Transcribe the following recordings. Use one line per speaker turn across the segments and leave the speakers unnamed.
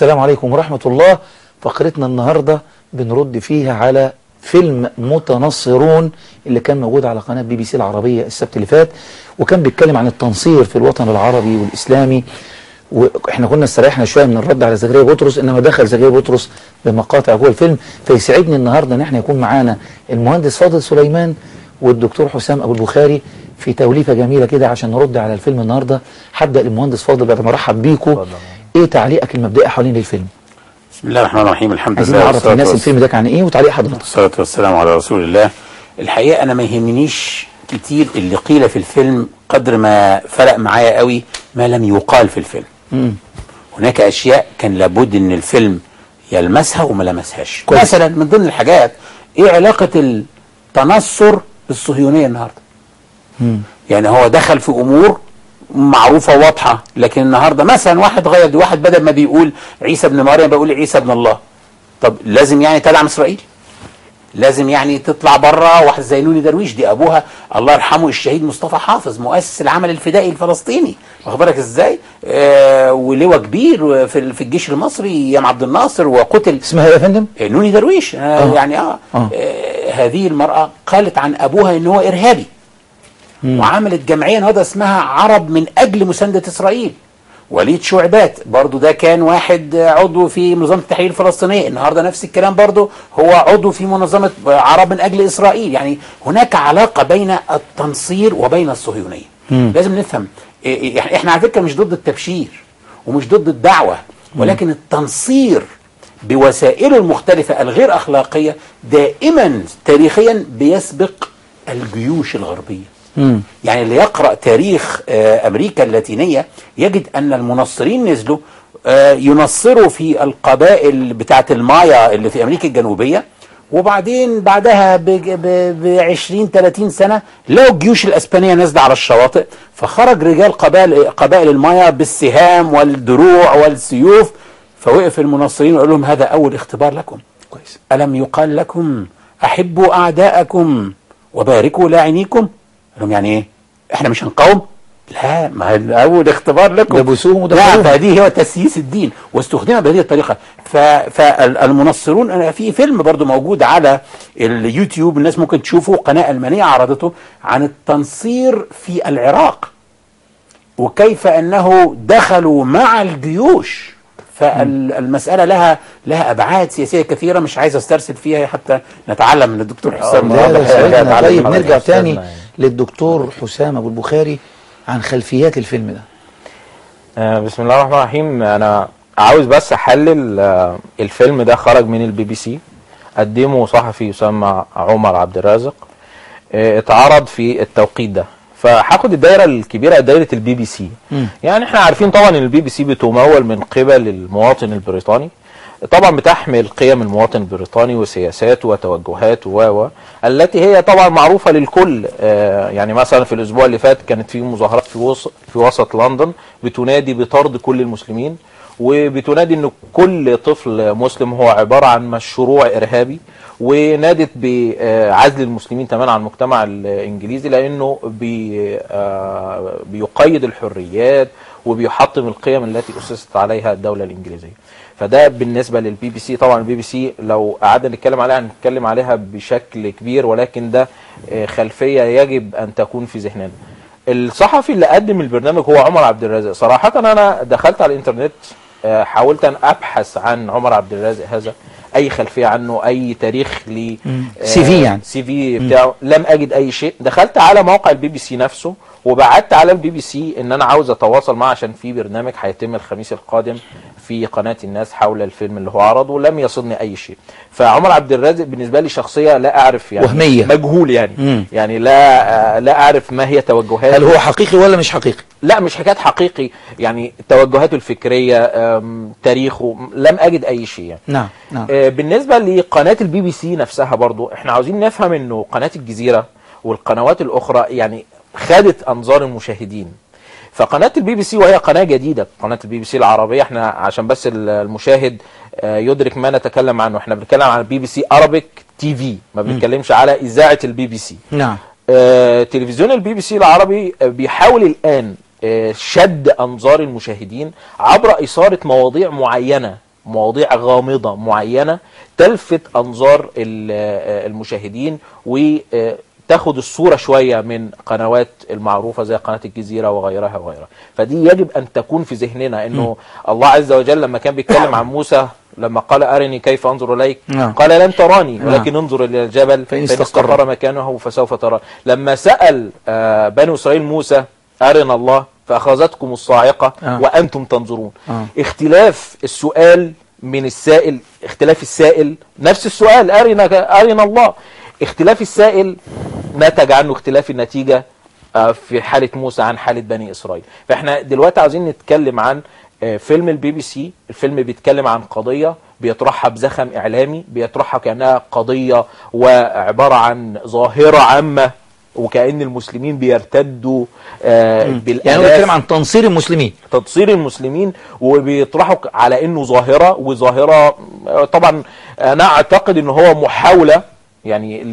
السلام عليكم ورحمة الله فقرتنا النهاردة بنرد فيها على فيلم متنصرون اللي كان موجود على قناة بي بي سي العربية السبت اللي فات وكان بيتكلم عن التنصير في الوطن العربي والإسلامي واحنا كنا استريحنا شوية من الرد على زكريا بطرس انما دخل زكريا بطرس بمقاطع جوه الفيلم فيسعدني النهاردة ان احنا يكون معانا المهندس فاضل سليمان والدكتور حسام ابو البخاري في توليفة جميلة كده عشان نرد على الفيلم النهاردة هبدأ المهندس فاضل بعد ما ارحب بيكم ايه تعليقك المبدئي حوالين الفيلم
بسم الله الرحمن الرحيم الحمد
عايزين
لله
نعرف
والصلاة
الناس
والس-
الفيلم ده كان ايه وتعليق حضرتك
والصلاة والسلام على رسول الله الحقيقة أنا ما يهمنيش كتير اللي قيل في الفيلم قدر ما فرق معايا قوي ما لم يقال في الفيلم
مم.
هناك أشياء كان لابد إن الفيلم يلمسها وما لمسهاش
كويس.
مثلا من ضمن الحاجات إيه علاقة التنصر بالصهيونية النهاردة
مم.
يعني هو دخل في امور معروفه واضحه لكن النهارده مثلا واحد غير دي واحد بدل ما بيقول عيسى ابن مريم بيقول عيسى ابن الله طب لازم يعني تدعم اسرائيل لازم يعني تطلع بره واحد زي نوني درويش دي ابوها الله يرحمه الشهيد مصطفى حافظ مؤسس العمل الفدائي الفلسطيني واخد بالك ازاي آه ولواء كبير في في الجيش المصري ايام عبد الناصر وقتل
اسمها ايه يا فندم
نوني درويش آه
آه.
يعني آه,
آه.
آه هذه المرأة قالت عن أبوها إن هو إرهابي وعملت جمعية النهارده اسمها عرب من أجل مساندة إسرائيل وليد شعبات برضو ده كان واحد عضو في منظمة التحرير الفلسطينية النهاردة نفس الكلام برضو هو عضو في منظمة عرب من أجل إسرائيل يعني هناك علاقة بين التنصير وبين الصهيونية لازم نفهم إيه- إيه- احنا على فكرة مش ضد التبشير ومش ضد الدعوة ولكن التنصير بوسائله المختلفة الغير أخلاقية دائما تاريخيا بيسبق الجيوش الغربية
مم.
يعني اللي يقرأ تاريخ آه، أمريكا اللاتينية يجد أن المنصرين نزلوا آه، ينصروا في القبائل بتاعة المايا اللي في أمريكا الجنوبية وبعدين بعدها ب 20 30 سنة لقوا الجيوش الأسبانية نازلة على الشواطئ فخرج رجال قبائل قبائل المايا بالسهام والدروع والسيوف فوقف المنصرين وقال لهم هذا أول اختبار لكم
كويس
ألم يقال لكم أحبوا أعداءكم وباركوا لاعنيكم قال لهم يعني إيه إحنا مش هنقاوم لا ما هي أول اختبار لكم
دبسوهم
لا
ودخلوهم.
فهذه هو تسييس الدين واستخدم بهذه الطريقة ف- فالمنصرون أنا في فيلم برضو موجود على اليوتيوب الناس ممكن تشوفه قناة ألمانية عرضته عن التنصير في العراق وكيف انه دخلوا مع الجيوش فالمسألة لها لها أبعاد سياسية كثيرة مش عايز استرسل فيها حتى نتعلم من الدكتور حسام
لا لا
واضح
سعيدنا
نتعلم
طيب
من
نرجع
حضرتك.
تاني
أستاذنا يعني.
للدكتور حسام ابو البخاري عن خلفيات الفيلم ده
آه، بسم الله الرحمن الرحيم انا عاوز بس احلل آه، الفيلم ده خرج من البي بي سي قدمه صحفي يسمى عمر عبد الرازق آه، اتعرض في التوقيت ده فهاخد الدايره الكبيره دايره البي بي سي
مم.
يعني احنا عارفين طبعا ان البي بي سي بتمول من قبل المواطن البريطاني طبعا بتحمل قيم المواطن البريطاني وسياساته وتوجهاته و و التي هي طبعا معروفه للكل آه، يعني مثلا في الاسبوع اللي فات كانت في مظاهرات في وسط في وسط لندن بتنادي بطرد كل المسلمين وبتنادي ان كل طفل مسلم هو عباره عن مشروع ارهابي ونادت بعزل المسلمين تماما عن المجتمع الانجليزي لانه بي آه، بيقيد الحريات وبيحطم القيم التي اسست عليها الدوله الانجليزيه فده بالنسبه للبي بي سي طبعا البي بي سي لو قعدنا نتكلم عليها هنتكلم عليها بشكل كبير ولكن ده آه، خلفيه يجب ان تكون في ذهننا الصحفي اللي قدم البرنامج هو عمر عبد الرازق صراحه انا دخلت على الانترنت آه، حاولت ان ابحث عن عمر عبد الرازق هذا اي خلفيه عنه اي تاريخ ل
سي في يعني.
سي في بتاعه لم اجد اي شيء دخلت على موقع البي بي سي نفسه وبعت على البي بي سي ان انا عاوز اتواصل معه عشان في برنامج هيتم الخميس القادم في قناه الناس حول الفيلم اللي هو عرضه ولم يصلني اي شيء فعمر عبد الرازق بالنسبه لي شخصيه لا اعرف يعني
وهمية.
مجهول يعني
مم.
يعني لا آه، لا اعرف ما هي توجهاته
هل هو حقيقي ولا مش حقيقي
لا مش حكايه حقيقي يعني توجهاته الفكريه آم، تاريخه لم اجد اي شيء يعني
نعم نعم
آه، بالنسبه لقناه البي بي سي نفسها برضو احنا عاوزين نفهم انه قناه الجزيره والقنوات الاخرى يعني خدت انظار المشاهدين فقناه البي بي سي وهي قناه جديده قناه البي بي سي العربيه احنا عشان بس ال- المشاهد آه، يدرك ما نتكلم عنه احنا بنتكلم عن البي بي سي ارابيك تي في ما بنتكلمش على اذاعه البي بي سي
نعم
آه، تلفزيون البي بي سي العربي آه، بيحاول الآن آه، شد أنظار المشاهدين عبر إثارة مواضيع معينة مواضيع غامضة معينة تلفت أنظار ال- آه، المشاهدين وتاخد الصورة شوية من قنوات المعروفة زي قناة الجزيرة وغيرها وغيرها فدي يجب أن تكون في ذهننا أنه الله عز وجل لما كان بيتكلم عن موسى لما قال أرني كيف أنظر إليك
نعم.
قال لن تراني
نعم.
ولكن انظر إلى الجبل
فإن
فإن
استقر.
استقر مكانه فسوف ترى لما سأل آه، بنو إسرائيل موسى أرنا الله فأخذتكم الصاعقة
آه.
وأنتم تنظرون
آه.
اختلاف السؤال من السائل اختلاف السائل نفس السؤال أرنا, أرنا الله اختلاف السائل نتج عنه اختلاف النتيجة آه، في حالة موسى عن حالة بني إسرائيل فإحنا دلوقتي عاوزين نتكلم عن آه، فيلم البي بي سي الفيلم بيتكلم عن قضية بيطرحها بزخم إعلامي بيطرحها كأنها قضية وعبارة عن ظاهرة عامة وكأن المسلمين بيرتدوا آه بالآلاف
يعني هو بيتكلم عن تنصير المسلمين
تنصير المسلمين وبيطرحوا على انه ظاهره وظاهره آه، طبعا انا اعتقد ان هو محاوله يعني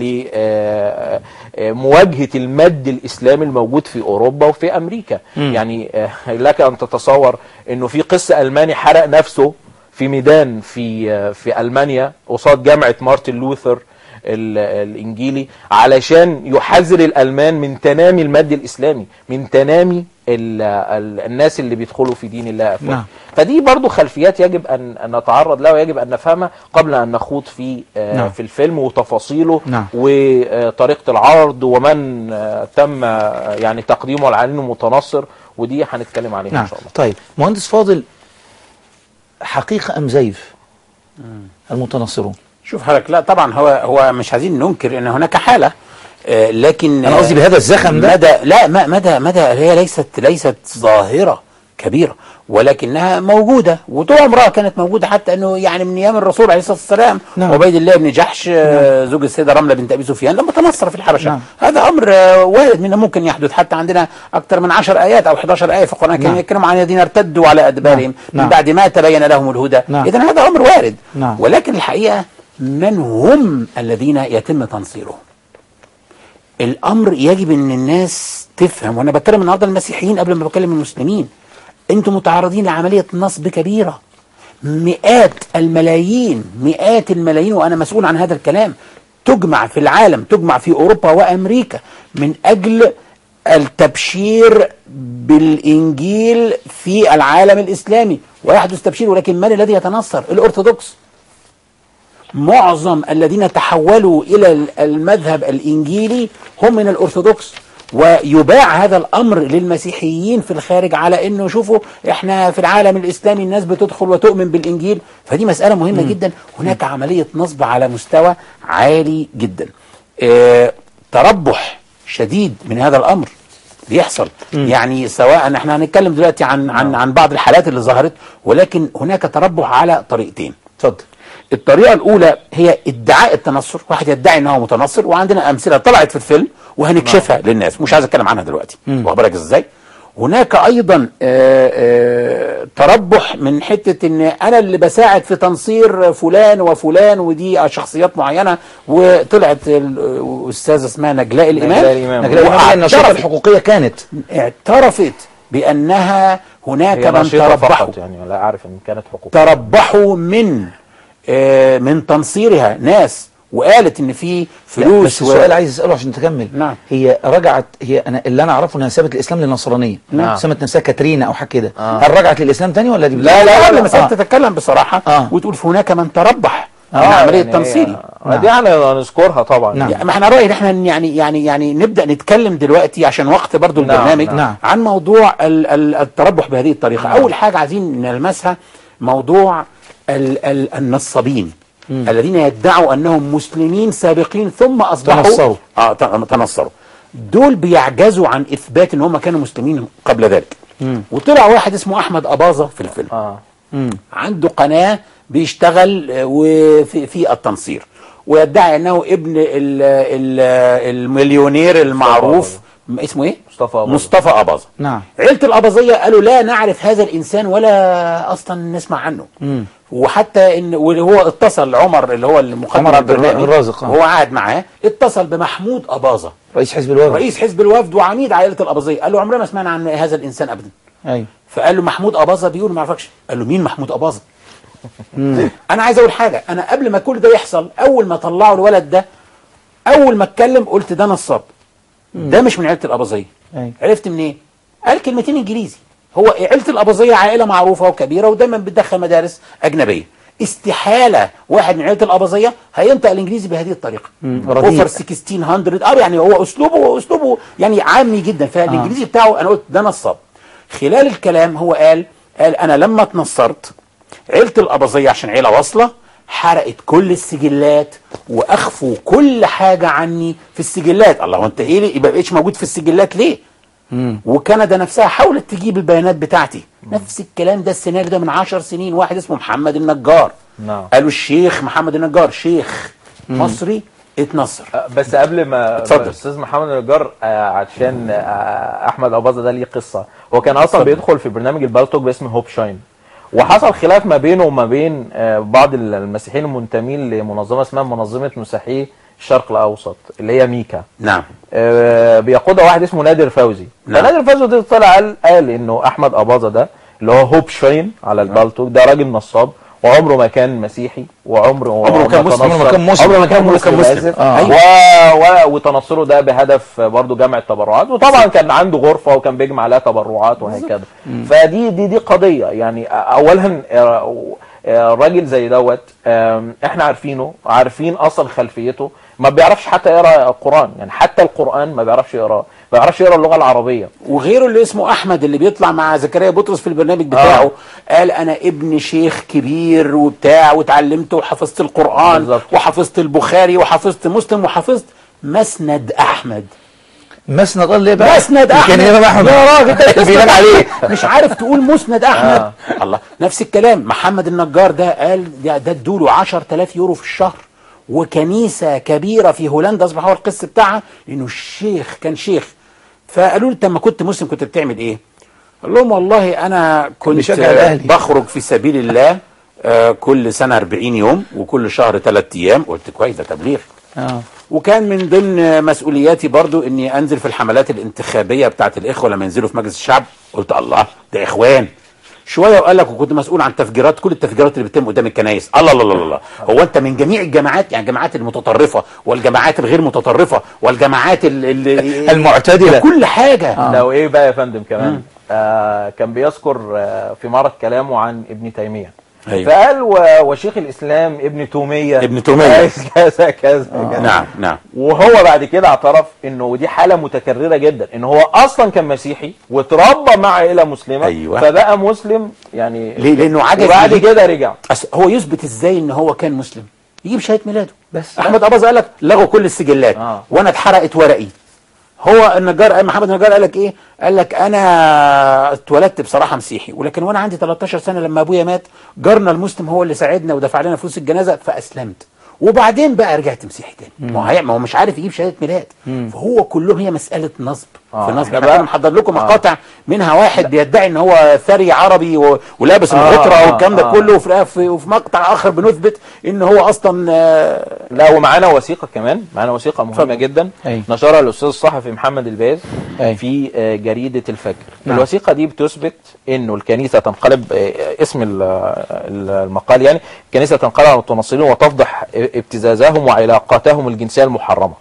لمواجهه المد الاسلامي الموجود في اوروبا وفي امريكا
مم.
يعني آه، لك ان تتصور انه في قس الماني حرق نفسه في ميدان في آه، في المانيا قصاد جامعه مارتن لوثر ال- الانجيلي علشان يحذر الالمان من تنامي المد الاسلامي من تنامي ال ال الناس اللي بيدخلوا في دين الله افواج
نعم.
فدي برضو خلفيات يجب ان أن نتعرض لها ويجب ان نفهمها قبل ان نخوض في آه
نعم.
في الفيلم وتفاصيله
نعم.
وطريقه العرض ومن آه تم آه، يعني تقديمه على انه متنصر ودي هنتكلم عليها
نعم
ان شاء الله
طيب مهندس فاضل حقيقة أم زيف المتنصرون
شوف حضرتك لا طبعا هو هو مش عايزين ننكر ان هناك حاله آه، لكن
أنا قصدي بهذا الزخم ده
مدى لا ما- مدى مدى هي ليست ليست ظاهره كبيره ولكنها موجوده وطول عمرها كانت موجوده حتى انه يعني من ايام الرسول عليه الصلاه والسلام
نعم.
عبيد الله بن جحش آه، زوج السيده رمله بنت ابي سفيان لما تنصر في الحبشه
نعم.
هذا امر آه، وارد منه ممكن يحدث حتى عندنا اكثر من 10 ايات او 11 ايه في القران الكريم
نعم.
يتكلموا عن الذين ارتدوا على ادبارهم
نعم.
من
نعم.
بعد ما تبين لهم الهدى
نعم.
اذا هذا امر وارد
نعم.
ولكن الحقيقه من هم الذين يتم تنصيرهم الامر يجب ان الناس تفهم وانا بتكلم النهارده المسيحيين قبل ما بكلم المسلمين انتم متعرضين لعمليه نصب كبيره مئات الملايين مئات الملايين وانا مسؤول عن هذا الكلام تجمع في العالم تجمع في اوروبا وامريكا من اجل التبشير بالانجيل في العالم الاسلامي ويحدث تبشير ولكن من الذي يتنصر الارثوذكس معظم الذين تحولوا الى المذهب الانجيلي هم من الارثوذكس ويباع هذا الامر للمسيحيين في الخارج على انه شوفوا احنا في العالم الاسلامي الناس بتدخل وتؤمن بالانجيل فدي مساله مهمه جدا هناك عمليه نصب على مستوى عالي جدا اه تربح شديد من هذا الامر بيحصل يعني سواء احنا هنتكلم دلوقتي عن عن عن بعض الحالات اللي ظهرت ولكن هناك تربح على طريقتين
اتفضل
الطريقه الاولى هي ادعاء التنصر واحد يدعي ان هو متنصر وعندنا امثله طلعت في الفيلم وهنكشفها للناس مش عايز اتكلم عنها دلوقتي واخد بالك ازاي هناك ايضا آه، آه، تربح من حته ان انا اللي بساعد في تنصير فلان وفلان ودي شخصيات معينه وطلعت الاستاذه اسمها نجلاء الامام
نجلاء الإمام.
نجلاء الإمام هي النشاطة
واعترفت-
الحقوقية كانت
اعترفت بانها هناك
هي
من
نشيطة
تربحوا
فقط يعني لا اعرف ان كانت حقوق
تربحوا من آه، من تنصيرها ناس وقالت ان في فلوس
بس السؤال عايز اساله عشان تكمل
نعم.
هي رجعت هي انا اللي انا اعرفه انها سابت الاسلام للنصرانيه
نعم.
سمت نفسها كاترينا او حاجه كده
آه.
هل رجعت للاسلام تاني ولا دي
لا لا قبل ما
آه.
سألت تتكلم بصراحه
آه.
وتقول هناك من تربح من
آه،
عمليه
يعني
تنصيري
هي- دي احنا نذكرها طبعا
نعم.
يعني ما احنا رايي ان احنا يعني يعني يعني نبدا نتكلم دلوقتي عشان وقت برضو
نعم،
البرنامج
نعم.
عن موضوع ال- ال- التربح بهذه الطريقه اول حاجه عايزين نلمسها موضوع ال ال النصابين الذين يدعوا انهم مسلمين سابقين ثم اصبحوا
تنصروا.
اه ت- تنصروا دول بيعجزوا عن اثبات ان هم كانوا مسلمين قبل ذلك وطلع واحد اسمه احمد اباظه في الفيلم
اه
عنده قناة بيشتغل آه، وفي في التنصير ويدعي انه ابن ال ال المليونير المعروف م- اسمه ايه؟
مصطفى أباظة.
مصطفى أباظة
نعم.
عيلة الأباظية قالوا لا نعرف هذا الإنسان ولا أصلا نسمع عنه وحتى ان وهو اتصل عمر اللي هو المقدم
عمر عبد
البرنامج
الرازق، آه.
وهو قاعد معاه اتصل بمحمود أباظة
رئيس حزب الوفد
رئيس حزب الوفد وعميد عائلة الأباظية قال له عمرنا ما سمعنا عن هذا الإنسان أبدا
ايوه
فقال له محمود أباظة بيقول ما اعرفكش قال له مين محمود أباظة انا عايز اقول حاجه انا قبل ما كل ده يحصل اول ما طلعوا الولد ده اول ما اتكلم قلت ده نصاب ده مش من عيله الاباظيه
أيوة.
عرفت منين قال كلمتين انجليزي هو عيله الاباظيه عائله معروفه وكبيره ودايما بتدخل مدارس اجنبيه استحاله واحد من عيله الاباظيه هينطق الانجليزي بهذه الطريقه
رديء.
اوفر 1600 اه يعني هو اسلوبه اسلوبه يعني عامي جدا فالانجليزي بتاعه انا قلت ده نصاب خلال الكلام هو قال قال انا لما اتنصرت عيله الاباظيه عشان عيله واصله حرقت كل السجلات واخفوا كل حاجه عني في السجلات الله وانت ايه ليه يبقى بقيتش موجود في السجلات ليه وكندا نفسها حاولت تجيب البيانات بتاعتي نفس الكلام ده السيناريو ده من عشر سنين واحد اسمه محمد النجار
نعم.
قالوا الشيخ محمد النجار شيخ مصري اتنصر
بس قبل ما
اتفضل.
استاذ محمد النجار آه، عشان آه، احمد اباظه ده ليه قصه هو كان اصلا بيدخل في برنامج البالتوك باسم هوب شاين وحصل خلاف ما بينه وما بين آه، بعض المسيحيين المنتمين لمنظمه اسمها منظمه مسيحي الشرق الاوسط اللي هي ميكا
نعم
آه، بيقودها واحد اسمه نادر فوزي
نعم.
فنادر فوزي ده طلع قال, قال انه احمد اباظه ده اللي هو هوب شاين على البالتوك ده راجل نصاب وعمره ما كان مسيحي وعمره
عمره ما كان مسلم،
تنصر.
عمره ما كان مسلم.
عمره ما كان
عمره ما كان
مسلم,
مسلم.
آسف.
آه.
و... و... وتنصره ده بهدف برضه جمع التبرعات وطبعا كان عنده غرفه وكان بيجمع عليها تبرعات وهكذا فدي دي دي قضيه يعني اولا آه، آه، راجل زي دوت آم، احنا عارفينه عارفين اصلا خلفيته ما بيعرفش حتى يقرا القران يعني حتى القران ما بيعرفش يقراه ما بيعرفش يقرا اللغه العربيه
وغيره اللي اسمه احمد اللي بيطلع مع زكريا بطرس في البرنامج بتاعه قال انا ابن شيخ كبير وبتاع واتعلمت وحفظت القران
بالظبط.
وحفظت البخاري وحفظت مسلم وحفظت مسند احمد
مسند الله بقى
مسند احمد
كان الامام احمد
يا راجل ده
بينام عليه
مش عارف تقول مسند احمد الله نفس الكلام محمد النجار ده قال ده ده ادوله 10000 يورو في الشهر وكنيسه كبيره في هولندا اصبح هو القس بتاعها لانه الشيخ كان شيخ فقالوا له انت لما كنت مسلم كنت بتعمل ايه؟ قال لهم والله انا كنت
بيشجع
آه،
الأهلي.
بخرج في سبيل الله آه، كل سنه 40 يوم وكل شهر 3 ايام قلت كويس ده تبليغ
اه
وكان من ضمن مسؤولياتي برضو اني انزل في الحملات الانتخابيه بتاعت الاخوه لما ينزلوا في مجلس الشعب قلت الله ده اخوان شويه وقال لك وكنت مسؤول عن تفجيرات كل التفجيرات اللي بتتم قدام الكنائس الله الله الله الله هو انت من جميع الجماعات يعني الجماعات المتطرفه والجماعات الغير متطرفه والجماعات ال ال
المعتدلة.
كل حاجه
آه.
لو ايه بقى يا فندم كمان آه كان بيذكر آه في معرض كلامه عن ابن تيميه
أيوة.
فقال و... وشيخ الاسلام ابن توميه
ابن تومية.
كذا كذا كذا
نعم نعم
وهو بعد كده اعترف انه ودي حاله متكرره جدا ان هو اصلا كان مسيحي وتربى مع عائله مسلمه
أيوة.
فبقى مسلم يعني
ليه؟ لأنه عجز
وبعد
يجيب-
كده رجع
أصل هو يثبت ازاي ان هو كان مسلم يجيب شهاده ميلاده
بس.
احمد اباظه قال لك لغوا كل السجلات
آه.
وانا اتحرقت ورقي هو النجار محمد النجار قال لك ايه قال لك انا اتولدت بصراحه مسيحي ولكن وانا عندي 13 سنه لما ابويا مات جارنا المسلم هو اللي ساعدنا ودفع لنا فلوس الجنازه فاسلمت وبعدين بقى رجعت مسيحي تاني ما هو هي- ما هو مش عارف يجيب شهاده ميلاد فهو كلهم هي مساله نصب
آه،
في نصب
إحنا
احنا
بقى-
بقى محضر لكم مقاطع منها واحد بيدعي ان هو ثري عربي و... ولابس
آه،
الغطره
آه،
والكلام ده
آه.
كله وفي, في- وفي مقطع اخر بنثبت ان هو اصلا آه،
لا ومعانا وثيقه كمان معانا وثيقه مهمه
اتفضل.
جدا
أي.
نشرها الاستاذ الصحفي محمد الباز
أي.
في آه، جريده الفجر
نعم.
الوثيقه دي بتثبت انه الكنيسه تنقلب آه، اسم ال- ال- المقال يعني الكنيسه تنقلب على المتنصرين وتفضح ابتزازهم وعلاقاتهم الجنسيه المحرمه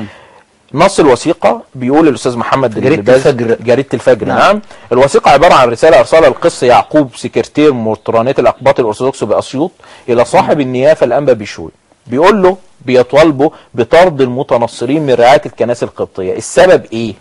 نص الوثيقة بيقول الأستاذ محمد
جريدة
الباز-
الفجر.
جريدة الفجر
نعم.
نعم. نعم الوثيقة عبارة عن رسالة أرسلها القس يعقوب سكرتير مطرانية الأقباط الأرثوذكس بأسيوط إلى صاحب النيافة الأنبا بشوي بيقول له بيطالبوا بطرد المتنصرين من رعاية الكنائس القبطية السبب إيه؟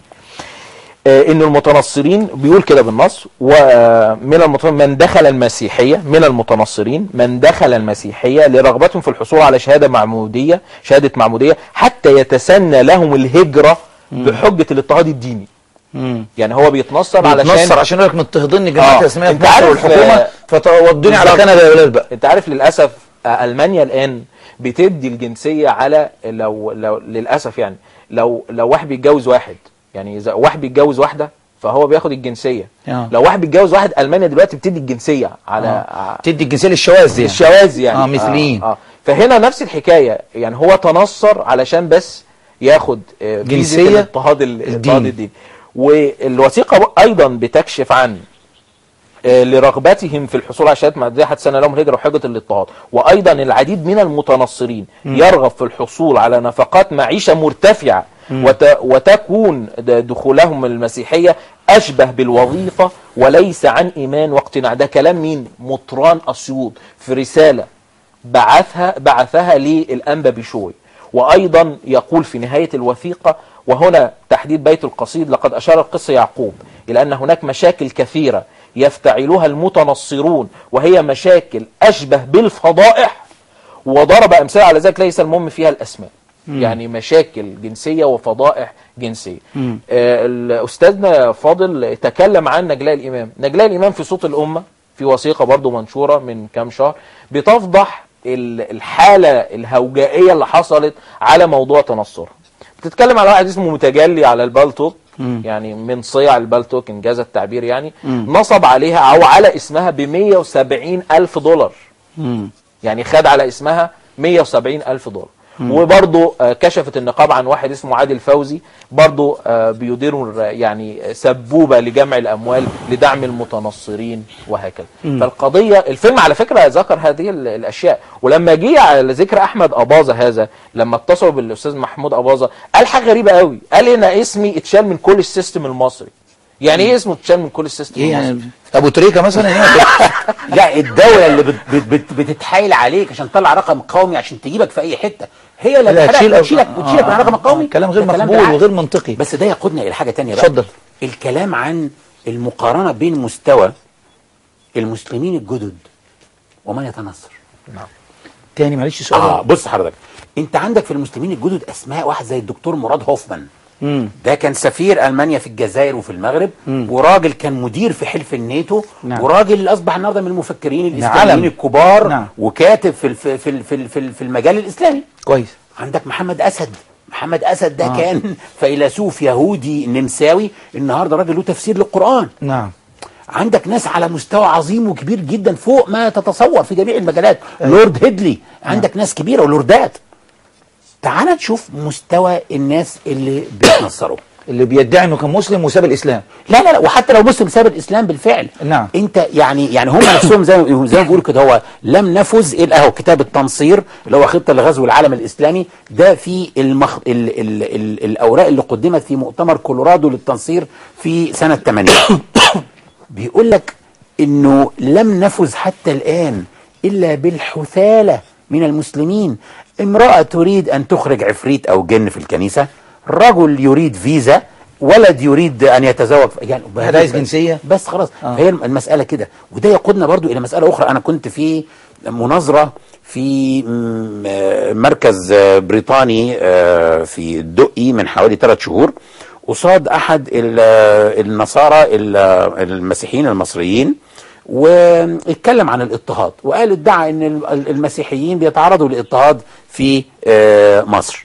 آه، ان المتنصرين بيقول كده بالنص ومن المتنصرين من دخل المسيحيه من المتنصرين من دخل المسيحيه لرغبتهم في الحصول على شهاده معموديه شهاده معموديه حتى يتسنى لهم الهجره بحجه الاضطهاد الديني
مم.
يعني هو بيتنصر
بيتنصر
علشان
عشان يقول لك مضطهدني جماعه
آه.
الاسماء
أنت
في مصر
عارف،
والحكومه
آه،
فتودوني على
بالظبط.
كندا يا ولاد بقى
انت عارف للاسف آه، المانيا الان بتدي الجنسيه على لو لو للاسف يعني لو لو واحد بيتجوز واحد يعني اذا واحد بيتجوز واحده فهو بياخد الجنسيه
آه.
لو واحد بيتجوز واحد المانيا دلوقتي بتدي الجنسيه على
آه. تدي الجنسيه للشواذ يعني
الشواذ يعني
اه مثليين
آه. آه. فهنا نفس الحكايه يعني هو تنصر علشان بس ياخد آه، فيزة
جنسية
الاضطهاد ال-
الدين.
الاضطهاد الدين والوثيقه ايضا بتكشف عن آه، لرغبتهم في الحصول على شهاده معديه حتى سنه لهم الهجره وحجه الاضطهاد وايضا العديد من المتنصرين يرغب في الحصول على نفقات معيشه مرتفعه وت وتكون د- دخولهم المسيحيه اشبه بالوظيفه وليس عن ايمان واقتناع ده كلام مين مطران اسيوط في رساله بعثها بعثها للأنبا بشوي وأيضا يقول في نهاية الوثيقة وهنا تحديد بيت القصيد لقد أشار القس يعقوب إلى أن هناك مشاكل كثيرة يفتعلها المتنصرون وهي مشاكل أشبه بالفضائح وضرب أمثلة على ذلك ليس المهم فيها الأسماء يعني مشاكل جنسية وفضائح جنسية آه الأستاذنا فاضل تكلم عن نجلاء الإمام نجلاء الإمام في صوت الأمة في وثيقة برضو منشورة من كام شهر بتفضح ال- الحالة الهوجائية اللي حصلت على موضوع تنصرها بتتكلم على واحد اسمه متجلي على البالتوك يعني من صيع البالتوك انجاز التعبير يعني نصب عليها او على اسمها ب 170 الف دولار يعني خد على اسمها 170 ألف دولار وبرضه آه، كشفت النقاب عن واحد اسمه عادل فوزي برضه آه، بيدير آه، يعني سبوبة لجمع الأموال لدعم المتنصرين وهكذا فالقضية الفيلم على فكرة ذكر هذه ال- الأشياء ولما جه على ذكر أحمد أباظة هذا لما اتصلوا بالأستاذ محمود أباظة قال حاجة غريبة قوي قال إن اسمي اتشال من كل السيستم المصري يعني ايه اسمه اتشال من كل السيستم
ايه
المصري؟
يعني ابو تريكه مثلا يعني
لا الدولة اللي بت بت بت بتتحايل عليك عشان تطلع رقم قومي عشان تجيبك في أي حتة هي اللي
لا،
بتحرق-
تشيل-
بتشيلك
آه،
بتشيلك من
آه،
الرقم
آه،
القومي
كلام غير
ده
مقبول
بالعكس.
وغير منطقي.
بس ده يقودنا إلى حاجة تانية بقى
اتفضل.
الكلام عن المقارنة بين مستوى المسلمين الجدد ومن يتنصر
تاني معلش سؤال
اه بص حضرتك انت عندك في المسلمين الجدد اسماء واحد زي الدكتور مراد هوفمان
مم.
ده كان سفير المانيا في الجزائر وفي المغرب وراجل كان مدير في حلف الناتو
نعم.
وراجل اصبح النهارده من المفكرين
علم.
الاسلاميين الكبار
نعم.
وكاتب في الف- في ال- في ال- في ال- في المجال الاسلامي
كويس
عندك محمد اسد محمد اسد ده
آه.
آه. كان فيلسوف يهودي نمساوي النهارده راجل له تفسير للقران
نعم
عندك ناس على مستوى عظيم وكبير جدا فوق ما تتصور في جميع المجالات لورد هيدلي عندك ناس كبيره ولوردات تعال نشوف مستوى الناس اللي بيتنصروا
اللي بيدعي انه كان مسلم وساب الاسلام
لا لا لا وحتى لو مسلم ساب الاسلام بالفعل
نعم.
انت يعني يعني هم نفسهم زي ما زي ما بيقولوا كده هو لم نفذ الا اهو كتاب التنصير اللي هو خطه لغزو العالم الاسلامي ده في المخ... ال... ال... ال... الاوراق اللي قدمت في مؤتمر كولورادو للتنصير في سنه 80 بيقول لك انه لم نفذ حتى الان الا بالحثاله من المسلمين امراه تريد ان تخرج عفريت او جن في الكنيسه رجل يريد فيزا ولد يريد ان يتزوج يعني
واحد عايز جنسية.
بس خلاص
آه.
آه. فهي المساله كده وده يقودنا برضو الى مساله اخرى انا كنت في مناظره في م- آه، مركز آه، بريطاني آه، في الدقي من حوالي ثلاث شهور قصاد احد ال- آه، النصارى ال- آه، المسيحيين المصريين واتكلم عن الاضطهاد وقال ادعى ان ال- المسيحيين بيتعرضوا للاضطهاد في آه، مصر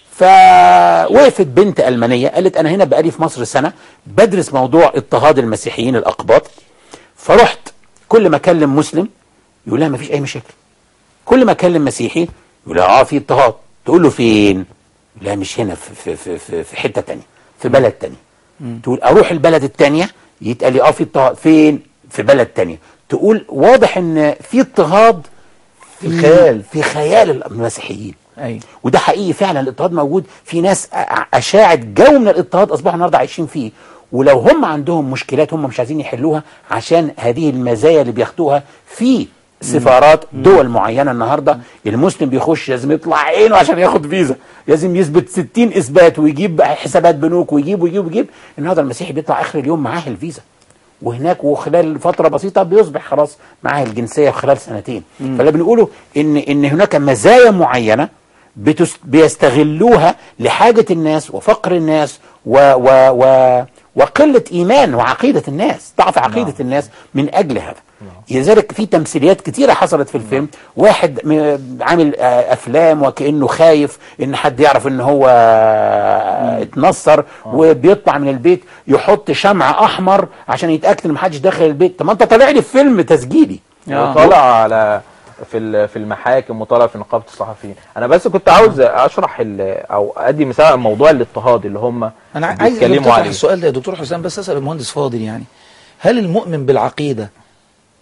فوقفت بنت ألمانية قالت أنا هنا بقالي في مصر سنة بدرس موضوع اضطهاد المسيحيين الأقباط فرحت كل ما أكلم مسلم يقول لها مفيش أي مشاكل كل ما أكلم مسيحي يقول لها آه في اضطهاد تقول له فين؟ لا مش هنا في, في, في, في, في حتة تانية في بلد تانية تقول أروح البلد التانية يتقال لي آه في اضطهاد فين؟ في بلد تانية تقول واضح إن في اضطهاد
في الخيال.
في خيال المسيحيين
ايوه
وده حقيقي فعلا الاضطهاد موجود في ناس أ- اشاعت جو من الاضطهاد اصبحوا النهارده عايشين فيه ولو هم عندهم مشكلات هم مش عايزين يحلوها عشان هذه المزايا اللي بياخدوها في سفارات دول معينه النهارده المسلم بيخش لازم يطلع عينه عشان ياخد فيزا لازم يثبت 60 اثبات ويجيب حسابات بنوك ويجيب ويجيب ويجيب النهارده المسيحي بيطلع اخر اليوم معاه الفيزا وهناك وخلال فترة بسيطة بيصبح خلاص معاه الجنسية خلال سنتين فاللي بنقوله ان ان هناك مزايا معينة بتس بيستغلوها لحاجة الناس وفقر الناس و و و وقلة إيمان وعقيدة الناس ضعف عقيدة الناس من أجل هذا لذلك في تمثيليات كتيرة حصلت في الفيلم واحد م- عامل آه، أفلام وكأنه خايف إن حد يعرف إن هو آه، اتنصر وبيطلع من البيت يحط شمع أحمر عشان يتأكد إن محدش داخل البيت طب ما أنت طالع لي في فيلم تسجيلي
وطالع على في ال- في المحاكم وطالع في نقابه الصحفيين انا بس كنت عاوز اشرح ال- او ادي مثال عن موضوع الاضطهاد اللي هم
انا عايز
بيتكلموا
تفتح
عليه
السؤال ده يا دكتور حسام بس اسال المهندس فاضل يعني هل المؤمن بالعقيده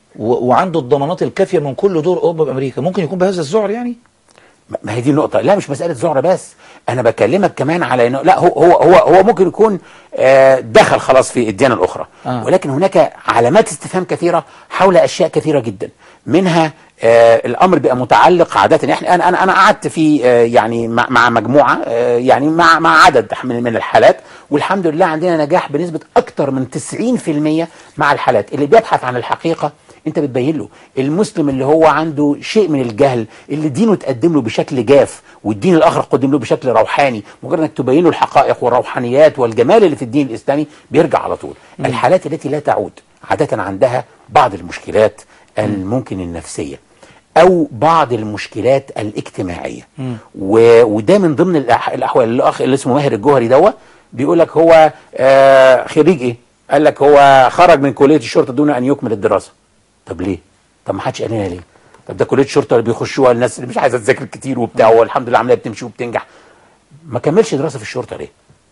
و- وعنده الضمانات الكافيه من كل دور اوروبا بامريكا ممكن يكون بهذا الذعر يعني
ما- ما هي دي النقطة لا مش مسألة زهرة بس أنا بكلمك كمان على إنه لا هو هو هو, هو ممكن يكون آه، دخل خلاص في الديانة الأخرى
آه.
ولكن هناك علامات استفهام كثيرة حول أشياء كثيرة جدا منها آه الأمر بقى متعلق عادة احنا أنا أنا أنا قعدت في آه يعني مع, مع مجموعة آه يعني مع مع عدد من, من الحالات والحمد لله عندنا نجاح بنسبة أكثر من 90% مع الحالات اللي بيبحث عن الحقيقة انت بتبين له المسلم اللي هو عنده شيء من الجهل اللي دينه تقدم له بشكل جاف والدين الاخر قدم له بشكل روحاني مجرد انك تبين له الحقائق والروحانيات والجمال اللي في الدين الاسلامي بيرجع على طول الحالات التي لا تعود عاده عندها بعض المشكلات الممكن النفسيه او بعض المشكلات الاجتماعيه و... وده من ضمن الأح... الاحوال الاخ اللي اسمه ماهر الجوهري دوت بيقول لك هو آه خريج ايه قال لك هو خرج من كليه الشرطه دون ان يكمل الدراسه طب ليه طب ما حدش قال لنا ليه طب ده كليه الشرطه اللي بيخشوها الناس اللي مش عايزه تذاكر كتير وبتاع والحمد لله عمليه بتمشي وبتنجح ما كملش دراسه في الشرطه ليه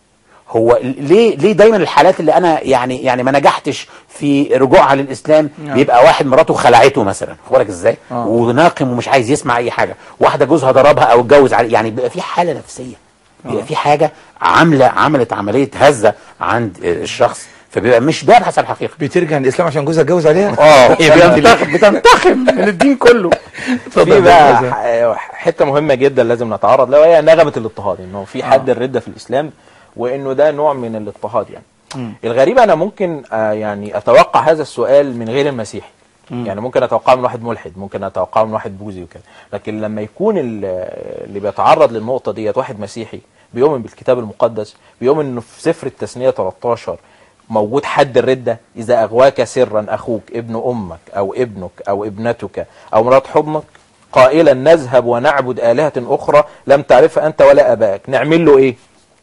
هو ليه ليه دايما الحالات اللي انا يعني يعني ما نجحتش في رجوعها للاسلام بيبقى واحد مراته خلعته مثلا واخد بالك ازاي
آه.
وناقم ومش عايز يسمع اي حاجه واحده جوزها ضربها او اتجوز عليه يعني بيبقى في حاله نفسيه بيبقى في حاجه عامله عملت عمليه هزه عند الشخص فبيبقى مش بيبحث عن الحقيقه
بترجع الاسلام عشان جوزها اتجوز عليها
اه
بتنتخب بتنتخب من الدين كله
في بقى ح- حته مهمه جدا لازم نتعرض لها وهي نغمه الاضطهاد انه في حد الرده في الاسلام وانه ده نوع من الاضطهاد يعني الغريب انا ممكن آه، يعني اتوقع هذا السؤال من غير المسيحي يعني ممكن اتوقعه من واحد ملحد ممكن اتوقعه من واحد بوذي وكده لكن لما يكون ال- اللي بيتعرض للنقطه ديت واحد مسيحي بيؤمن بالكتاب المقدس بيؤمن انه في سفر التثنيه 13 موجود حد الردة إذا أغواك سرا أخوك ابن أمك أو ابنك أو ابنتك أو مرات حضنك قائلا نذهب ونعبد آلهة أخرى لم تعرفها أنت ولا أباك نعمل له إيه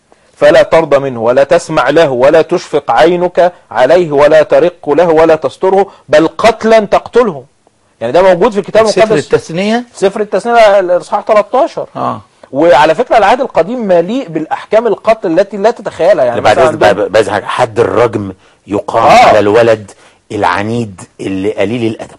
فلا ترضى منه ولا تسمع له ولا تشفق عينك عليه ولا ترق له ولا تستره بل قتلا تقتله يعني ده موجود في الكتاب
سفر
المقدس
التثنية
سفر التثنية الإصحاح 13
اه
وعلى فكرة العهد القديم مليء بالأحكام القتل التي لا تتخيلها يعني
بعد
مثلا
إذن بقى- بعد حاجة حد الرجم يقام
آه.
على الولد العنيد اللي قليل الادب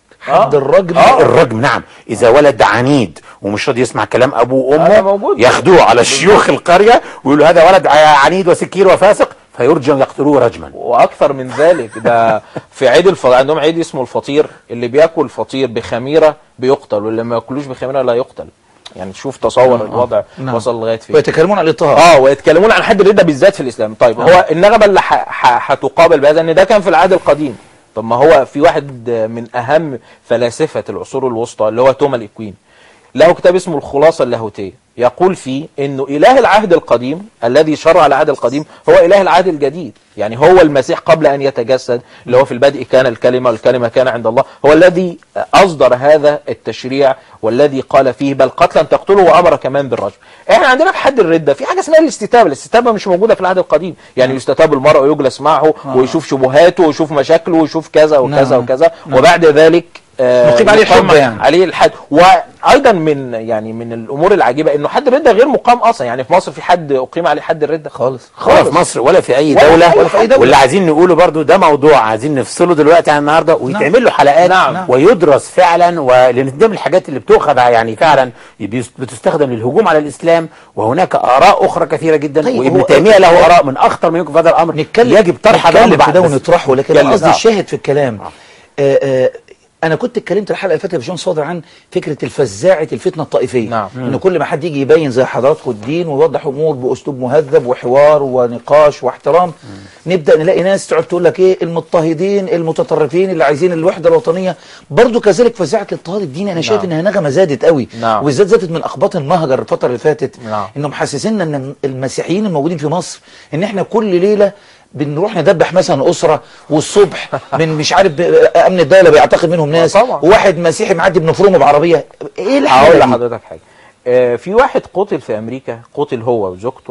حد
آه.
الرجل
آه.
الرجم نعم اذا ولد عنيد ومش راضي يسمع كلام ابوه
هذا
وامه
موجود.
ياخدوه على شيوخ القريه ويقولوا هذا ولد عنيد وسكير وفاسق فيرجم يقتلوه رجما
واكثر من ذلك ده في عيد الفطير عندهم عيد اسمه الفطير اللي بياكل فطير بخميره بيقتل واللي ما ياكلوش بخميره لا يقتل يعني شوف تصور الوضع
نعم.
وصل لغايه فين
ويتكلمون عن الاضطهاد
اه ويتكلمون عن حد الردة بالذات في الاسلام طيب هو النغمه اللي ح- ح- هتقابل بهذا ان ده كان في العهد القديم طب ما هو في واحد من اهم فلاسفه العصور الوسطى اللي هو توما الاكوين له كتاب اسمه الخلاصه اللاهوتيه يقول فيه انه اله العهد القديم الذي شرع العهد القديم هو اله العهد الجديد يعني هو المسيح قبل ان يتجسد اللي هو في البدء كان الكلمه والكلمه كان عند الله هو الذي اصدر هذا التشريع والذي قال فيه بل قتلا تقتله وامر كمان بالرجم احنا عندنا في حد الرده في حاجه اسمها الاستتابه الاستتابه مش موجوده في العهد القديم يعني يستتاب المرء ويجلس معه ويشوف شبهاته ويشوف مشاكله ويشوف كذا وكذا
نعم.
وكذا وبعد ذلك آه،
نقيم عليه
يقام
الحجة يعني.
عليه الحد وايضا من يعني من الامور العجيبه انه حد الرده غير مقام اصلا يعني في مصر في حد اقيم عليه حد الرده
خالص
ولا في مصر ولا في اي
ولا في
دوله
أي
ولا في اي دوله واللي عايزين نقوله برضو ده موضوع عايزين نفصله دلوقتي عن النهارده ويتعمل له حلقات
نعم. نعم.
ويدرس فعلا ولان ده من الحاجات اللي بتؤخذ يعني فعلا بيس- بتستخدم للهجوم على الاسلام وهناك اراء اخرى كثيره جدا
طيب،
وابن
هو-
تيميه له اراء من اخطر ما يمكن في هذا الامر
نتكلم
يجب طرح هذا الامر
نتكلم في ده
بعد بس.
ونطرحه لكن
نتكلم.
أنا قصدي
نعم.
الشاهد في الكلام آه آه انا كنت اتكلمت الحلقه اللي فاتت يا باشمهندس صادر عن فكره الفزاعه الفتنه الطائفيه
نعم.
ان كل ما حد يجي يبين زي حضراتكم الدين ويوضح امور باسلوب مهذب وحوار ونقاش واحترام نبدا نلاقي ناس تقعد تقول لك ايه المضطهدين المتطرفين اللي عايزين الوحده الوطنيه برضو كذلك فزاعه الاضطهاد الديني انا شايف
نعم.
انها نغمه زادت قوي
نعم.
وبالذات زادت من اخباط المهجر الفتره اللي فاتت
نعم.
انهم محسسيننا ان المسيحيين الموجودين في مصر ان احنا كل ليله بنروح ندبح مثلا اسره والصبح من مش عارف ب- امن الدوله بيعتقد منهم ناس
طبعا.
وواحد مسيحي معدي بنفرمه بعربيه ايه الحاله
هقول
دي؟
لحضرتك حاجه آه، في واحد قتل في امريكا قتل هو وزوجته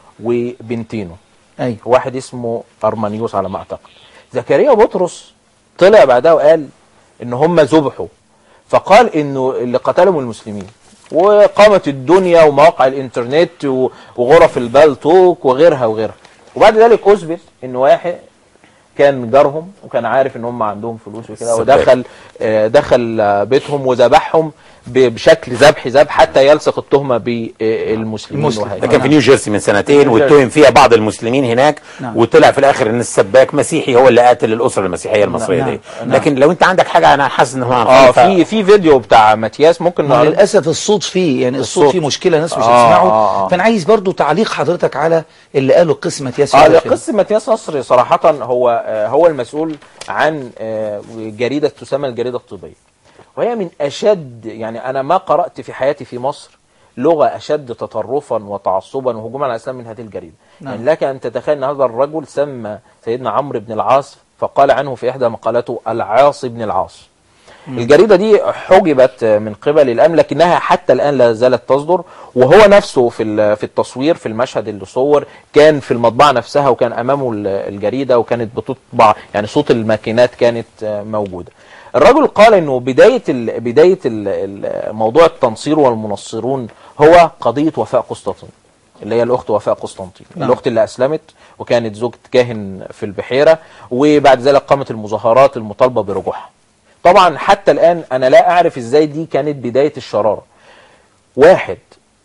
وبنتينه
ايوه
واحد اسمه ارمانيوس على ما اعتقد زكريا بطرس طلع بعدها وقال ان هم ذبحوا فقال انه اللي قتلهم المسلمين وقامت الدنيا ومواقع الانترنت و- وغرف البالتوك وغيرها وغيرها وبعد ذلك اثبت ان واحد كان جارهم وكان عارف ان هم عندهم فلوس وكده
السباك.
ودخل آه، دخل آه، بيتهم وذبحهم ب- بشكل ذبح ذبح حتى يلصق التهمه بالمسلمين
المسلم.
وهكذا
ده كان في
نعم.
نيو جيرسي من سنتين
نيو جيرسي.
واتهم فيها بعض المسلمين هناك
نعم.
وطلع في الاخر ان السباك مسيحي هو اللي قاتل الاسره المسيحيه المصريه
نعم.
دي
نعم.
لكن لو انت عندك حاجه انا حاسس ان هو
اه في في فيديو بتاع ماتياس ممكن
ما
نعرضه.
للاسف الصوت فيه يعني الصوت,
الصوت.
فيه مشكله ناس مش
آه،
هتسمعه
آه، آه.
فانا عايز برضو تعليق حضرتك على اللي قاله قسمه ياسر
اه
على الفيلم.
قصة ماتياس نصر صراحة هو آه، هو المسؤول عن آه، جريدة تسمى الجريدة الطبية وهي من أشد يعني أنا ما قرأت في حياتي في مصر لغة أشد تطرفا وتعصبا وهجوما على الإسلام من هذه الجريدة
نعم.
يعني لك أن تتخيل أن هذا الرجل سمى سيدنا عمرو بن العاص فقال عنه في إحدى مقالاته العاص بن العاص الجريدة دي حجبت من قبل الأمن لكنها حتى الآن لا زالت تصدر وهو نفسه في ال- في التصوير في المشهد اللي صور كان في المطبعة نفسها وكان أمامه ال- الجريدة وكانت بتطبع يعني صوت الماكينات كانت آه، موجودة الرجل قال انه بداية ال بداية ال ال موضوع التنصير والمنصرون هو قضية وفاء قسطنطين اللي هي الاخت وفاء قسطنطين
نعم.
الاخت اللي اسلمت وكانت زوجة كاهن في البحيرة وبعد ذلك قامت المظاهرات المطالبة برجوعها طبعا حتى الان انا لا اعرف ازاي دي كانت بداية الشرارة واحد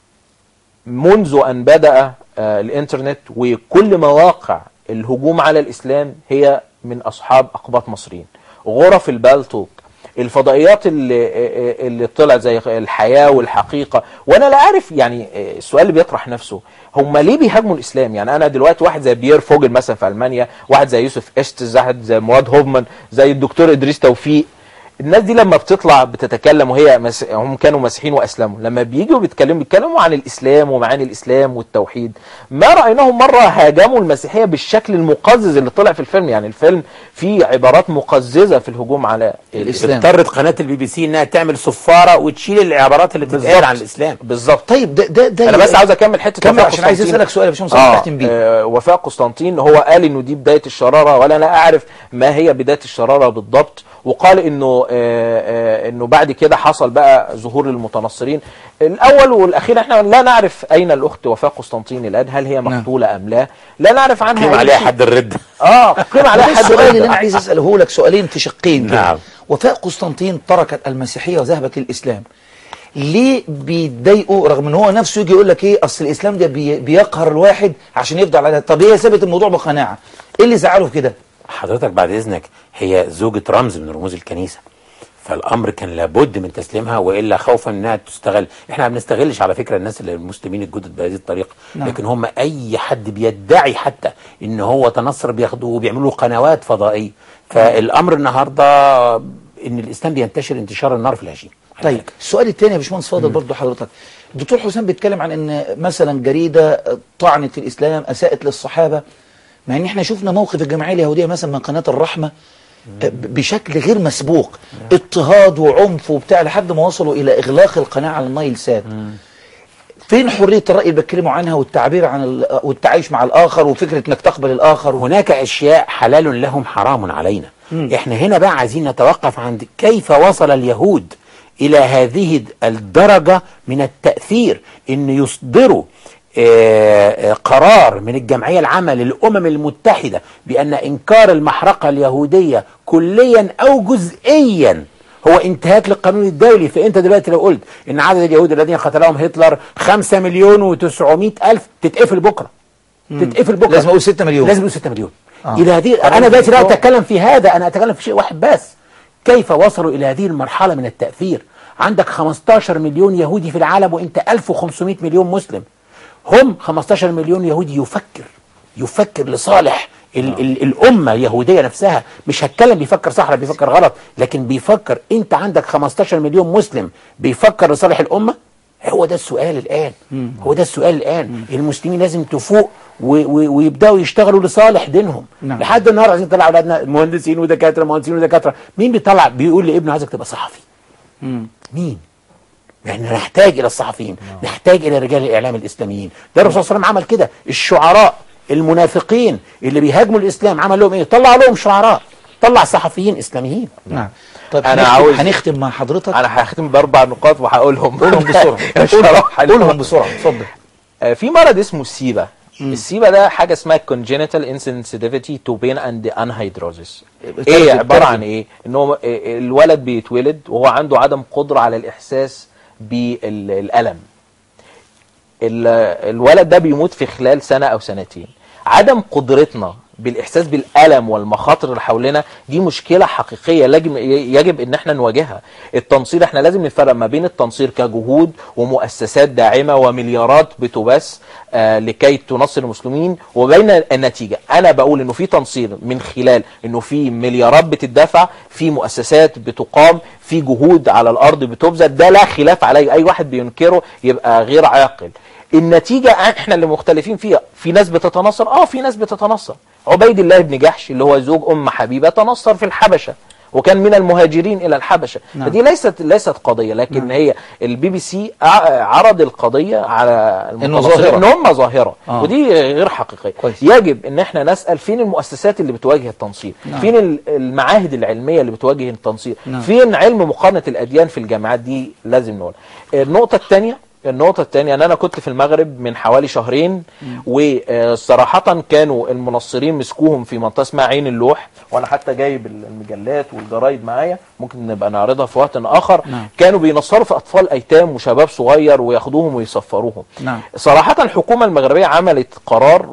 منذ ان بدأ آه، الانترنت وكل مواقع الهجوم على الاسلام هي من اصحاب اقباط مصريين غرف البالتوك الفضائيات اللي اللي طلعت زي الحياه والحقيقه وانا لا اعرف يعني السؤال اللي بيطرح نفسه هم ليه بيهاجموا الاسلام يعني انا دلوقتي واحد زي بيير فوجل مثلا في المانيا واحد زي يوسف اشتز واحد زي مواد هوفمان زي الدكتور ادريس توفيق الناس دي لما بتطلع بتتكلم وهي مس... هم كانوا مسيحيين واسلموا لما بييجوا بيتكلموا بيتكلموا عن الاسلام ومعاني الاسلام والتوحيد ما رايناهم مره هاجموا المسيحيه بالشكل المقزز اللي طلع في الفيلم يعني الفيلم فيه عبارات مقززه في الهجوم على
الإسلام.
اضطرت قناه البي بي سي انها تعمل صفاره وتشيل العبارات اللي بتتقال عن الاسلام
بالظبط
طيب ده ده ده
انا بس عاوز اكمل حته
كمل
وفاء
عشان عايز
قسطنطين.
اسالك سؤال يا باشمهندس
آه
تختم بيه
آه وفاء قسطنطين هو قال انه دي بدايه الشراره ولا لا اعرف ما هي بدايه الشراره بالضبط وقال انه آه آه انه بعد كده حصل بقى ظهور المتنصرين الاول والاخير احنا لا نعرف اين الاخت وفاء قسطنطين الان هل هي مقتوله ام لا لا نعرف عنها
قيم
أي
عليها
شيء.
حد الرد
اه قيم عليها
ده
حد
السؤال اللي
الرد.
انا عايز اساله لك سؤالين في شقين كده
نعم.
وفاء قسطنطين تركت المسيحيه وذهبت للاسلام ليه بيتضايقوا رغم ان هو نفسه يجي يقول لك ايه اصل الاسلام ده بي بيقهر الواحد عشان يفضل على طب هي سابت الموضوع بقناعه ايه اللي زعله في كده
حضرتك بعد اذنك هي زوجة رمز من رموز الكنيسة فالامر كان لابد من تسليمها والا خوفا انها تستغل احنا ما بنستغلش على فكره الناس اللي المسلمين الجدد بهذه الطريقه
نعم.
لكن هم اي حد بيدعي حتى ان هو تنصر بياخدوه وبيعملوا قنوات فضائيه فالامر النهارده ان الاسلام بينتشر انتشار النار في الهشيم
طيب السؤال الثاني يا باشمهندس فاضل برضه حضرتك الدكتور حسام بيتكلم عن ان مثلا جريده طعنت في الاسلام اساءت للصحابه مع ان احنا شفنا موقف الجمعيه اليهوديه مثلا من قناه الرحمه ب- بشكل غير مسبوق اضطهاد وعنف وبتاع لحد ما وصلوا الى اغلاق القناه على النايل سات فين حريه الراي اللي بيتكلموا عنها والتعبير عن ال- والتعايش مع الاخر وفكره انك تقبل الاخر
هناك اشياء حلال لهم حرام علينا احنا هنا بقى عايزين نتوقف عند كيف وصل اليهود الى هذه الدرجة من التأثير ان يصدروا آه، آه، قرار من الجمعية العامة للأمم المتحدة بأن إنكار المحرقة اليهودية كليا أو جزئيا هو انتهاك للقانون الدولي فانت دلوقتي لو قلت ان عدد اليهود الذين قتلهم هتلر 5 مليون و900 الف تتقفل بكره تتقفل بكره
لازم أقول 6 مليون.
لازم اقول 6 مليون
آه.
الى هذه انا دلوقتي لا اتكلم في هذا انا اتكلم في شيء واحد بس كيف وصلوا الى هذه المرحله من التاثير عندك 15 مليون يهودي في العالم وانت 1500 مليون مسلم هم 15 مليون يهودي يفكر يفكر لصالح ال ال الامه اليهوديه نفسها مش هتكلم بيفكر صح ولا بيفكر غلط لكن بيفكر انت عندك 15 مليون مسلم بيفكر لصالح الامه هو ده السؤال الان هو ده السؤال الان المسلمين لازم تفوق و- و- ويبداوا يشتغلوا لصالح دينهم
نعم.
لحد النهارده عايزين نطلع اولادنا مهندسين ودكاتره مهندسين ودكاتره مين بيطلع بيقول لابنه عايزك تبقى صحفي مين يعني نحتاج الى الصحفيين نحتاج الى رجال الاعلام الاسلاميين ده الرسول صلى الله عليه وسلم عمل كده الشعراء المنافقين اللي بيهاجموا الاسلام عمل لهم ايه طلع لهم شعراء طلع صحفيين اسلاميين
نعم طيب
أنا
هنختم-
عاوز-
هنختم مع حضرتك
انا هختم باربع نقاط وهقولهم
قولهم بسرعه
مش هروح عليهم.
قولهم بسرعه اتفضل
آه، في مرض اسمه السيبة السيبا ده حاجه اسمها congenital insensitivity to pain and anhydrosis
بترجم-
ايه عباره
بترجم.
عن ايه ان هو الولد بيتولد وهو عنده عدم قدره على الاحساس بالالم ال- الولد ده بيموت في خلال سنة أو سنتين عدم قدرتنا بالإحساس بالألم والمخاطر اللي حوالينا دي مشكلة حقيقية يجب, يجب إن احنا نواجهها التنصير احنا لازم نفرق ما بين التنصير كجهود ومؤسسات داعمة ومليارات بتبث آه لكي تنصر المسلمين وبين النتيجة أنا بقول إنه في تنصير من خلال إنه في مليارات بتدفع في مؤسسات بتقام في جهود على الأرض بتبذل ده لا خلاف عليه أي واحد بينكره يبقى غير عاقل النتيجة احنا اللي مختلفين فيها في ناس بتتنصر اه في ناس بتتنصر عبيد الله بن جحش اللي هو زوج ام حبيبة تنصر في الحبشة وكان من المهاجرين الى الحبشه
نعم.
فدي ليست ليست قضيه لكن
نعم.
هي البي بي سي ع- عرض القضيه على المتنصرين
ظاهرة.
ان هم ظاهره
آه.
ودي غير حقيقيه
كويس.
يجب ان احنا نسال فين المؤسسات اللي بتواجه التنصير
نعم.
فين ال- المعاهد العلميه اللي بتواجه التنصير
نعم.
فين علم مقارنه الاديان في الجامعات دي لازم نقول النقطه الثانيه النقطة الثانية أن أنا كنت في المغرب من حوالي شهرين وصراحة كانوا المنصرين مسكوهم في منطقة اسمها عين اللوح وأنا حتى جايب المجلات والجرايد معايا ممكن نبقى نعرضها في وقت آخر
نعم.
كانوا بينصروا في أطفال أيتام وشباب صغير وياخدوهم ويصفروهم
نعم.
صراحة الحكومة المغربية عملت قرار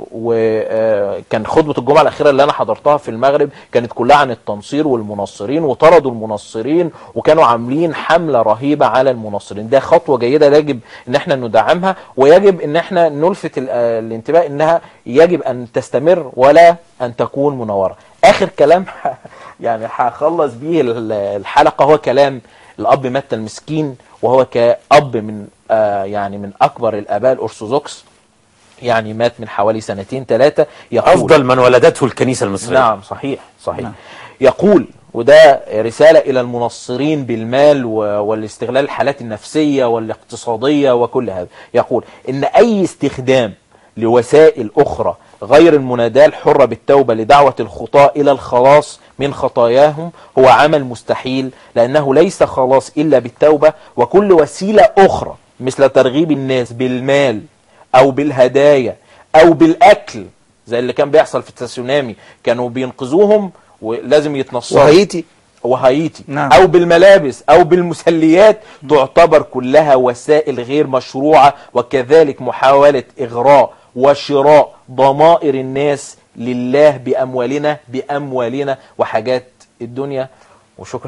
وكان خطبة الجمعة الأخيرة اللي أنا حضرتها في المغرب كانت كلها عن التنصير والمنصرين وطردوا المنصرين وكانوا عاملين حملة رهيبة على المنصرين ده خطوة جيدة يجب ان احنا ندعمها ويجب ان احنا نلفت ال- آه الانتباه انها يجب ان تستمر ولا ان تكون منورة اخر كلام يعني هخلص بيه ال- الحلقة هو كلام الاب متى المسكين وهو كأب من آه يعني من اكبر الاباء الارثوذكس يعني مات من حوالي سنتين ثلاثة يقول
افضل من ولدته الكنيسه المصريه
نعم صحيح صحيح
نعم.
يقول وده رسالة إلى المنصرين بالمال و- والاستغلال الحالات النفسية والاقتصادية وكل هذا يقول إن أي استخدام لوسائل أخرى غير المناداة الحرة بالتوبة لدعوة الخطاة إلى الخلاص من خطاياهم هو عمل مستحيل لأنه ليس خلاص إلا بالتوبة وكل وسيلة أخرى مثل ترغيب الناس بالمال أو بالهدايا أو بالأكل زي اللي كان بيحصل في التسونامي كانوا بينقذوهم ولازم يتنصروا
وهايتي
وهايتي
نعم.
او بالملابس او بالمسليات تعتبر كلها وسائل غير مشروعة وكذلك محاولة اغراء وشراء ضمائر الناس لله باموالنا باموالنا وحاجات الدنيا وشكرا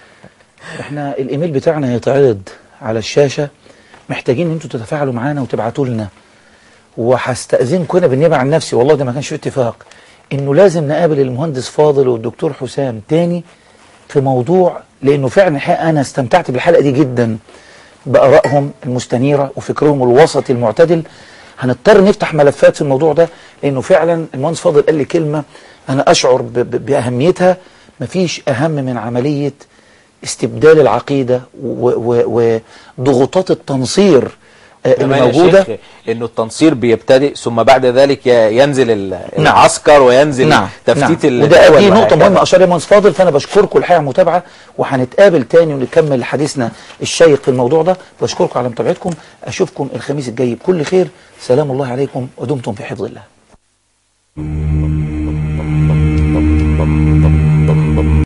احنا الايميل بتاعنا هيتعرض على الشاشة محتاجين ان انتوا تتفاعلوا معانا وتبعتوا لنا وهستأذنكم هنا بالنيابة عن نفسي والله ده ما كانش في اتفاق انه لازم نقابل المهندس فاضل والدكتور حسام تاني في موضوع لانه فعلا الحقيقة انا استمتعت بالحلقة دي جدا بآرائهم المستنيرة وفكرهم الوسطي المعتدل هنضطر نفتح ملفات في الموضوع ده لانه فعلا المهندس فاضل قال لي كلمة انا اشعر ب- ب- باهميتها مفيش اهم من عملية استبدال العقيدة و- و- وضغوطات التنصير آه، اللي
كمان يا
موجودة
شيخ انه التنصير بيبتدئ ثم بعد ذلك ي- ينزل ال-
نعم.
العسكر وينزل
نعم
تفتيت
نعم.
ال-
وده
الدول
دي نقطة
وهكذا.
مهمة أشار مهندس فاضل فأنا بشكركم الحقيقة على المتابعة وهنتقابل تاني ونكمل حديثنا الشيق في الموضوع ده بشكركم على متابعتكم أشوفكم الخميس الجاي بكل خير سلام الله عليكم ودمتم في حفظ الله